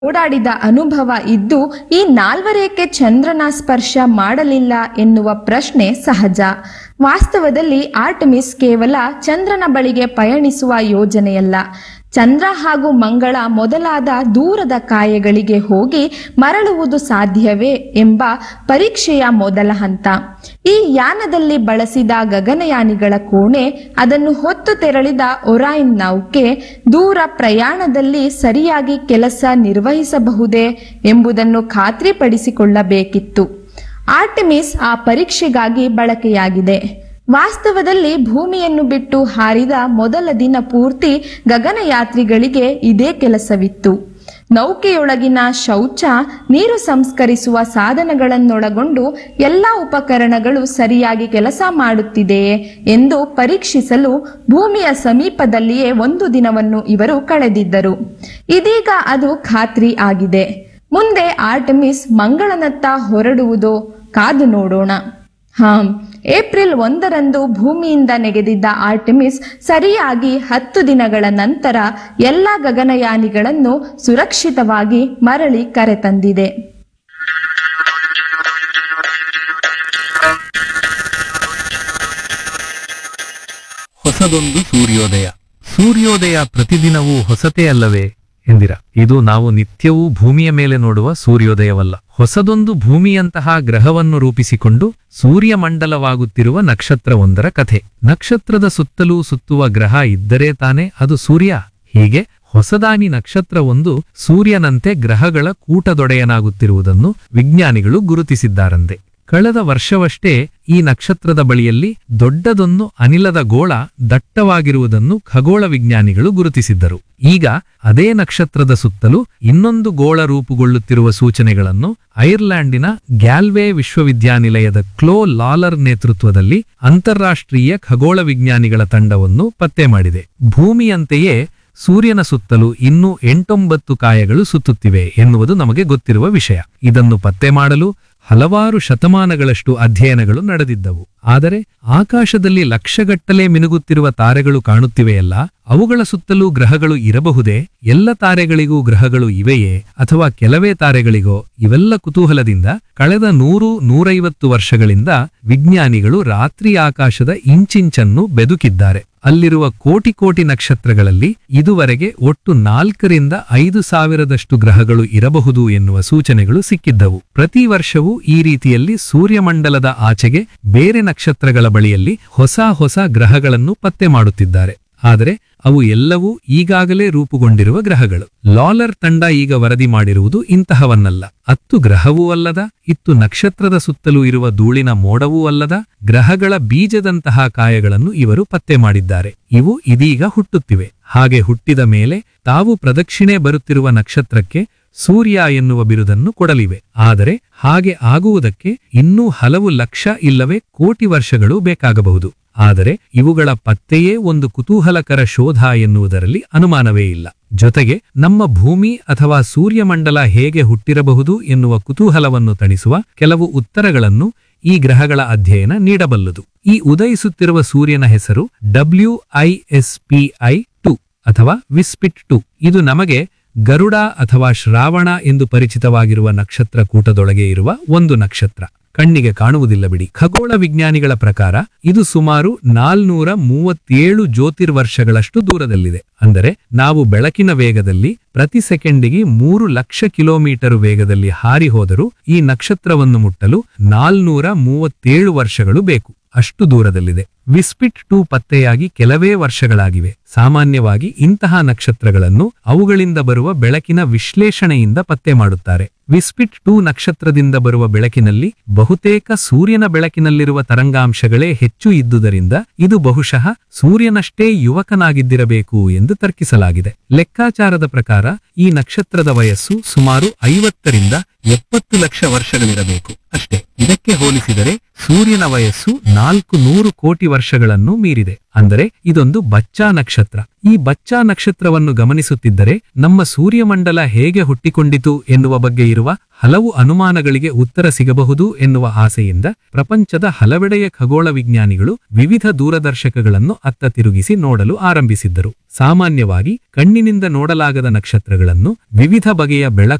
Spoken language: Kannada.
ಓಡಾಡಿದ ಅನುಭವ ಇದ್ದು ಈ ನಾಲ್ವರೇಕೆ ಚಂದ್ರನ ಸ್ಪರ್ಶ ಮಾಡಲಿಲ್ಲ ಎನ್ನುವ ಪ್ರಶ್ನೆ ಸಹಜ ವಾಸ್ತವದಲ್ಲಿ ಆರ್ಟಮಿಸ್ ಕೇವಲ ಚಂದ್ರನ ಬಳಿಗೆ ಪಯಣಿಸುವ ಯೋಜನೆಯಲ್ಲ ಚಂದ್ರ ಹಾಗೂ ಮಂಗಳ ಮೊದಲಾದ ದೂರದ ಕಾಯಗಳಿಗೆ ಹೋಗಿ ಮರಳುವುದು ಸಾಧ್ಯವೇ ಎಂಬ ಪರೀಕ್ಷೆಯ ಮೊದಲ ಹಂತ ಈ ಯಾನದಲ್ಲಿ ಬಳಸಿದ ಗಗನಯಾನಿಗಳ ಕೋಣೆ ಅದನ್ನು ಹೊತ್ತು ತೆರಳಿದ ಒರಾಯಿನ್ ನೌಕೆ ದೂರ ಪ್ರಯಾಣದಲ್ಲಿ ಸರಿಯಾಗಿ ಕೆಲಸ ನಿರ್ವಹಿಸಬಹುದೇ ಎಂಬುದನ್ನು ಖಾತ್ರಿಪಡಿಸಿಕೊಳ್ಳಬೇಕಿತ್ತು ಆರ್ಟೆಮಿಸ್ ಆ ಪರೀಕ್ಷೆಗಾಗಿ ಬಳಕೆಯಾಗಿದೆ ವಾಸ್ತವದಲ್ಲಿ ಭೂಮಿಯನ್ನು ಬಿಟ್ಟು ಹಾರಿದ ಮೊದಲ ದಿನ ಪೂರ್ತಿ ಗಗನಯಾತ್ರಿಗಳಿಗೆ ಇದೇ ಕೆಲಸವಿತ್ತು ನೌಕೆಯೊಳಗಿನ ಶೌಚ ನೀರು ಸಂಸ್ಕರಿಸುವ ಸಾಧನಗಳನ್ನೊಳಗೊಂಡು ಎಲ್ಲ ಉಪಕರಣಗಳು ಸರಿಯಾಗಿ ಕೆಲಸ ಮಾಡುತ್ತಿದೆಯೇ ಎಂದು ಪರೀಕ್ಷಿಸಲು ಭೂಮಿಯ ಸಮೀಪದಲ್ಲಿಯೇ ಒಂದು ದಿನವನ್ನು ಇವರು ಕಳೆದಿದ್ದರು ಇದೀಗ ಅದು ಖಾತ್ರಿ ಆಗಿದೆ ಮುಂದೆ ಆರ್ಟಮಿಸ್ ಮಂಗಳನತ್ತ ಹೊರಡುವುದೋ ಕಾದು ನೋಡೋಣ ಹಾಂ ಏಪ್ರಿಲ್ ಒಂದರಂದು ಭೂಮಿಯಿಂದ ನೆಗೆದಿದ್ದ ಆರ್ಟೆಮಿಸ್ ಸರಿಯಾಗಿ ಹತ್ತು ದಿನಗಳ ನಂತರ ಎಲ್ಲ ಗಗನಯಾನಿಗಳನ್ನು ಸುರಕ್ಷಿತವಾಗಿ ಮರಳಿ ಕರೆತಂದಿದೆ ಹೊಸದೊಂದು ಸೂರ್ಯೋದಯ ಸೂರ್ಯೋದಯ ಪ್ರತಿದಿನವೂ ಹೊಸತೇ ಅಲ್ಲವೇ ಎಂದಿರ ಇದು ನಾವು ನಿತ್ಯವೂ ಭೂಮಿಯ ಮೇಲೆ ನೋಡುವ ಸೂರ್ಯೋದಯವಲ್ಲ ಹೊಸದೊಂದು ಭೂಮಿಯಂತಹ ಗ್ರಹವನ್ನು ರೂಪಿಸಿಕೊಂಡು ಸೂರ್ಯಮಂಡಲವಾಗುತ್ತಿರುವ ನಕ್ಷತ್ರವೊಂದರ ಕಥೆ ನಕ್ಷತ್ರದ ಸುತ್ತಲೂ ಸುತ್ತುವ ಗ್ರಹ ಇದ್ದರೆ ತಾನೇ ಅದು ಸೂರ್ಯ ಹೀಗೆ ಹೊಸದಾಗಿ ನಕ್ಷತ್ರವೊಂದು ಸೂರ್ಯನಂತೆ ಗ್ರಹಗಳ ಕೂಟದೊಡೆಯನಾಗುತ್ತಿರುವುದನ್ನು ವಿಜ್ಞಾನಿಗಳು ಗುರುತಿಸಿದ್ದಾರಂತೆ ಕಳೆದ ವರ್ಷವಷ್ಟೇ ಈ ನಕ್ಷತ್ರದ ಬಳಿಯಲ್ಲಿ ದೊಡ್ಡದೊಂದು ಅನಿಲದ ಗೋಳ ದಟ್ಟವಾಗಿರುವುದನ್ನು ಖಗೋಳ ವಿಜ್ಞಾನಿಗಳು ಗುರುತಿಸಿದ್ದರು ಈಗ ಅದೇ ನಕ್ಷತ್ರದ ಸುತ್ತಲೂ ಇನ್ನೊಂದು ಗೋಳ ರೂಪುಗೊಳ್ಳುತ್ತಿರುವ ಸೂಚನೆಗಳನ್ನು ಐರ್ಲ್ಯಾಂಡಿನ ಗ್ಯಾಲ್ವೇ ವಿಶ್ವವಿದ್ಯಾನಿಲಯದ ಕ್ಲೋ ಲಾಲರ್ ನೇತೃತ್ವದಲ್ಲಿ ಅಂತಾರಾಷ್ಟ್ರೀಯ ಖಗೋಳ ವಿಜ್ಞಾನಿಗಳ ತಂಡವನ್ನು ಪತ್ತೆ ಮಾಡಿದೆ ಭೂಮಿಯಂತೆಯೇ ಸೂರ್ಯನ ಸುತ್ತಲೂ ಇನ್ನೂ ಎಂಟೊಂಬತ್ತು ಕಾಯಗಳು ಸುತ್ತುತ್ತಿವೆ ಎನ್ನುವುದು ನಮಗೆ ಗೊತ್ತಿರುವ ವಿಷಯ ಇದನ್ನು ಪತ್ತೆ ಮಾಡಲು ಹಲವಾರು ಶತಮಾನಗಳಷ್ಟು ಅಧ್ಯಯನಗಳು ನಡೆದಿದ್ದವು ಆದರೆ ಆಕಾಶದಲ್ಲಿ ಲಕ್ಷಗಟ್ಟಲೆ ಮಿನುಗುತ್ತಿರುವ ತಾರೆಗಳು ಕಾಣುತ್ತಿವೆಯಲ್ಲ ಅವುಗಳ ಸುತ್ತಲೂ ಗ್ರಹಗಳು ಇರಬಹುದೇ ಎಲ್ಲ ತಾರೆಗಳಿಗೂ ಗ್ರಹಗಳು ಇವೆಯೇ ಅಥವಾ ಕೆಲವೇ ತಾರೆಗಳಿಗೋ ಇವೆಲ್ಲ ಕುತೂಹಲದಿಂದ ಕಳೆದ ನೂರು ನೂರೈವತ್ತು ವರ್ಷಗಳಿಂದ ವಿಜ್ಞಾನಿಗಳು ರಾತ್ರಿ ಆಕಾಶದ ಇಂಚಿಂಚನ್ನು ಬೆದುಕಿದ್ದಾರೆ ಅಲ್ಲಿರುವ ಕೋಟಿ ಕೋಟಿ ನಕ್ಷತ್ರಗಳಲ್ಲಿ ಇದುವರೆಗೆ ಒಟ್ಟು ನಾಲ್ಕರಿಂದ ಐದು ಸಾವಿರದಷ್ಟು ಗ್ರಹಗಳು ಇರಬಹುದು ಎನ್ನುವ ಸೂಚನೆಗಳು ಸಿಕ್ಕಿದ್ದವು ಪ್ರತಿ ವರ್ಷವೂ ಈ ರೀತಿಯಲ್ಲಿ ಸೂರ್ಯಮಂಡಲದ ಆಚೆಗೆ ಬೇರೆ ನಕ್ಷತ್ರಗಳ ಬಳಿಯಲ್ಲಿ ಹೊಸ ಹೊಸ ಗ್ರಹಗಳನ್ನು ಪತ್ತೆ ಮಾಡುತ್ತಿದ್ದಾರೆ ಆದರೆ ಅವು ಎಲ್ಲವೂ ಈಗಾಗಲೇ ರೂಪುಗೊಂಡಿರುವ ಗ್ರಹಗಳು ಲಾಲರ್ ತಂಡ ಈಗ ವರದಿ ಮಾಡಿರುವುದು ಇಂತಹವನ್ನಲ್ಲ ಅತ್ತು ಗ್ರಹವೂ ಅಲ್ಲದ ಇತ್ತು ನಕ್ಷತ್ರದ ಸುತ್ತಲೂ ಇರುವ ಧೂಳಿನ ಮೋಡವೂ ಅಲ್ಲದ ಗ್ರಹಗಳ ಬೀಜದಂತಹ ಕಾಯಗಳನ್ನು ಇವರು ಪತ್ತೆ ಮಾಡಿದ್ದಾರೆ ಇವು ಇದೀಗ ಹುಟ್ಟುತ್ತಿವೆ ಹಾಗೆ ಹುಟ್ಟಿದ ಮೇಲೆ ತಾವು ಪ್ರದಕ್ಷಿಣೆ ಬರುತ್ತಿರುವ ನಕ್ಷತ್ರಕ್ಕೆ ಸೂರ್ಯ ಎನ್ನುವ ಬಿರುದನ್ನು ಕೊಡಲಿವೆ ಆದರೆ ಹಾಗೆ ಆಗುವುದಕ್ಕೆ ಇನ್ನೂ ಹಲವು ಲಕ್ಷ ಇಲ್ಲವೇ ಕೋಟಿ ವರ್ಷಗಳು ಬೇಕಾಗಬಹುದು ಆದರೆ ಇವುಗಳ ಪತ್ತೆಯೇ ಒಂದು ಕುತೂಹಲಕರ ಶೋಧ ಎನ್ನುವುದರಲ್ಲಿ ಅನುಮಾನವೇ ಇಲ್ಲ ಜೊತೆಗೆ ನಮ್ಮ ಭೂಮಿ ಅಥವಾ ಸೂರ್ಯಮಂಡಲ ಹೇಗೆ ಹುಟ್ಟಿರಬಹುದು ಎನ್ನುವ ಕುತೂಹಲವನ್ನು ತಣಿಸುವ ಕೆಲವು ಉತ್ತರಗಳನ್ನು ಈ ಗ್ರಹಗಳ ಅಧ್ಯಯನ ನೀಡಬಲ್ಲದು ಈ ಉದಯಿಸುತ್ತಿರುವ ಸೂರ್ಯನ ಹೆಸರು W I S P I two ಅಥವಾ ವಿಸ್ಪಿಟ್ ಟು ಇದು ನಮಗೆ ಗರುಡ ಅಥವಾ ಶ್ರಾವಣ ಎಂದು ಪರಿಚಿತವಾಗಿರುವ ನಕ್ಷತ್ರ ಕೂಟದೊಳಗೆ ಇರುವ ಒಂದು ನಕ್ಷತ್ರ ಕಣ್ಣಿಗೆ ಕಾಣುವುದಿಲ್ಲ ಬಿಡಿ ಖಗೋಳ ವಿಜ್ಞಾನಿಗಳ ಪ್ರಕಾರ ಇದು ಸುಮಾರು ನಾಲ್ನೂರ ಮೂವತ್ತೇಳು ಜ್ಯೋತಿರ್ವರ್ಷಗಳಷ್ಟು ದೂರದಲ್ಲಿದೆ ಅಂದರೆ ನಾವು ಬೆಳಕಿನ ವೇಗದಲ್ಲಿ ಪ್ರತಿ ಸೆಕೆಂಡಿಗೆ ಮೂರು ಲಕ್ಷ ಕಿಲೋಮೀಟರ್ ವೇಗದಲ್ಲಿ ಹಾರಿ ಹೋದರೂ ಈ ನಕ್ಷತ್ರವನ್ನು ಮುಟ್ಟಲು ನಾಲ್ನೂರ ಮೂವತ್ತೇಳು ವರ್ಷಗಳು ಬೇಕು ಅಷ್ಟು ದೂರದಲ್ಲಿದೆ ವಿಸ್ಪಿಟ್ ಟೂ ಪತ್ತೆಯಾಗಿ ಕೆಲವೇ ವರ್ಷಗಳಾಗಿವೆ ಸಾಮಾನ್ಯವಾಗಿ ಇಂತಹ ನಕ್ಷತ್ರಗಳನ್ನು ಅವುಗಳಿಂದ ಬರುವ ಬೆಳಕಿನ ವಿಶ್ಲೇಷಣೆಯಿಂದ ಪತ್ತೆ ಮಾಡುತ್ತಾರೆ ವಿಸ್ಪಿಟ್ ಟೂ ನಕ್ಷತ್ರದಿಂದ ಬರುವ ಬೆಳಕಿನಲ್ಲಿ ಬಹುತೇಕ ಸೂರ್ಯನ ಬೆಳಕಿನಲ್ಲಿರುವ ತರಂಗಾಂಶಗಳೇ ಹೆಚ್ಚು ಇದ್ದುದರಿಂದ ಇದು ಬಹುಶಃ ಸೂರ್ಯನಷ್ಟೇ ಯುವಕನಾಗಿದ್ದಿರಬೇಕು ಎಂದು ತರ್ಕಿಸಲಾಗಿದೆ ಲೆಕ್ಕಾಚಾರದ ಪ್ರಕಾರ ಈ ನಕ್ಷತ್ರದ ವಯಸ್ಸು ಸುಮಾರು ಐವತ್ತರಿಂದ ಎಪ್ಪತ್ತು ಲಕ್ಷ ವರ್ಷಗಳಿರಬೇಕು ಅಷ್ಟೇ ಇದಕ್ಕೆ ಹೋಲಿಸಿದರೆ ಸೂರ್ಯನ ವಯಸ್ಸು ನಾಲ್ಕು ನೂರು ಕೋಟಿ ವರ್ಷಗಳನ್ನು ಮೀರಿದೆ ಅಂದರೆ ಇದೊಂದು ಬಚ್ಚಾ ನಕ್ಷತ್ರ ಈ ಬಚ್ಚಾ ನಕ್ಷತ್ರವನ್ನು ಗಮನಿಸುತ್ತಿದ್ದರೆ ನಮ್ಮ ಸೂರ್ಯಮಂಡಲ ಹೇಗೆ ಹುಟ್ಟಿಕೊಂಡಿತು ಎನ್ನುವ ಬಗ್ಗೆ ಇರುವ ಹಲವು ಅನುಮಾನಗಳಿಗೆ ಉತ್ತರ ಸಿಗಬಹುದು ಎನ್ನುವ ಆಸೆಯಿಂದ ಪ್ರಪಂಚದ ಹಲವೆಡೆಯ ಖಗೋಳ ವಿಜ್ಞಾನಿಗಳು ವಿವಿಧ ದೂರದರ್ಶಕಗಳನ್ನು ಅತ್ತ ತಿರುಗಿಸಿ ನೋಡಲು ಆರಂಭಿಸಿದ್ದರು ಸಾಮಾನ್ಯವಾಗಿ ಕಣ್ಣಿನಿಂದ ನೋಡಲಾಗದ ನಕ್ಷತ್ರಗಳನ್ನು ವಿವಿಧ ಬಗೆಯ ಬೆಳಕು